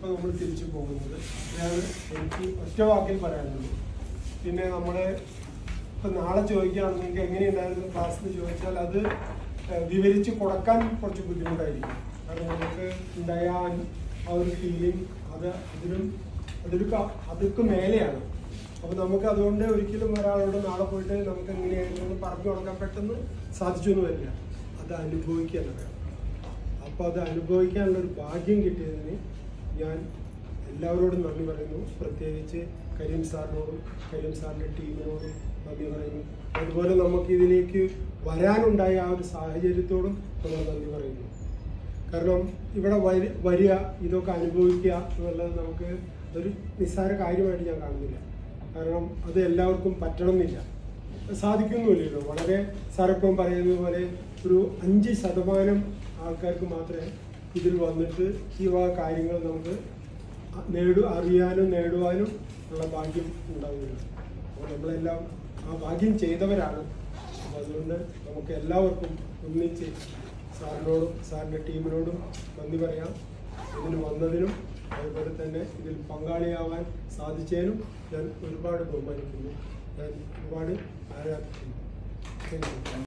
ഇപ്പോൾ നമ്മൾ തിരിച്ചു പോകുന്നത് ഇതാണ് എനിക്ക് ഒറ്റ വാക്കിൽ പറയാനുള്ളത് പിന്നെ നമ്മളെ ഇപ്പം നാളെ ചോദിക്കുകയാണെങ്കിൽ നിങ്ങൾക്ക് എങ്ങനെയുണ്ടായിരുന്നു ക്ലാസ് എന്ന് ചോദിച്ചാൽ അത് ഏഹ്, വിവരിച്ച് കൊടുക്കാൻ കുറച്ച് ബുദ്ധിമുട്ടായിരിക്കും കാരണം നമുക്ക് ഉണ്ടായ ആ- ആ ഒരു ഫീലിംഗ് അത് അതിനും അതൊരു അതൊക്കെ മേലെയാണ് അപ്പൊ നമുക്ക് അതുകൊണ്ട് ഒരിക്കലും ഒരാളോട് നാളെ പോയിട്ട് നമുക്ക് എങ്ങനെയായിരുന്നു എന്ന് പറഞ്ഞു കൊടുക്കാൻ പെട്ടെന്ന് സാധിച്ചു എന്ന് വരില്ല അത് അനുഭവിക്കാൻ വേണം അപ്പൊ അത് അനുഭവിക്കാനുള്ള ഒരു ഭാഗ്യം കിട്ടിയതിന് ഞാൻ എല്ലാവരോടും നന്ദി പറയുന്നു പ്രത്യേകിച്ച് കരീം സാറിനോടും കരീം സാറിന്റെ ടീമിനോടും നന്ദി പറയുന്നു അതുപോലെ നമുക്ക് ഇതിലേക്ക് വരാനുണ്ടായ ആ ഒരു സാഹചര്യത്തോടും നമ്മൾ നന്ദി പറയുന്നു കാരണം ഇവിടെ വരി വരിക ഇതൊക്കെ അനുഭവിക്കുക എന്നുള്ളത് നമുക്ക് ഒരു നിസ്സാര കാര്യമായിട്ട് ഞാൻ കാണുന്നില്ല കാരണം അത് എല്ലാവർക്കും പറ്റണമെന്നില്ല സാധിക്കുന്നുമില്ലല്ലോ വളരെ സാറപ്പം പറയുന്നത് പോലെ ഒരു അഞ്ച് ശതമാനം ആൾക്കാർക്ക് മാത്രമേ ഇതിൽ വന്നിട്ട് ഈ വക കാര്യങ്ങൾ നമുക്ക് നേടു അറിയാനും നേടുവാനും ഉള്ള ഭാഗ്യം ഉണ്ടാവുകയുള്ളൂ അപ്പോൾ നമ്മളെല്ലാം ആ ഭാഗ്യം ചെയ്തവരാണ് അപ്പോൾ അതുകൊണ്ട് നമുക്ക് എല്ലാവർക്കും ഒന്നിച്ച് സാറിനോടും സാറിൻ്റെ ടീമിനോടും നന്ദി പറയാം ഇതിന് വന്നതിനും അതുപോലെ തന്നെ ഇതിൽ പങ്കാളിയാവാൻ സാധിച്ചതിനും ഞാൻ ഒരുപാട് ബഹുമാനിക്കുന്നു ഞാൻ ഒരുപാട് ആരാധിക്കുന്നു താങ്ക് യു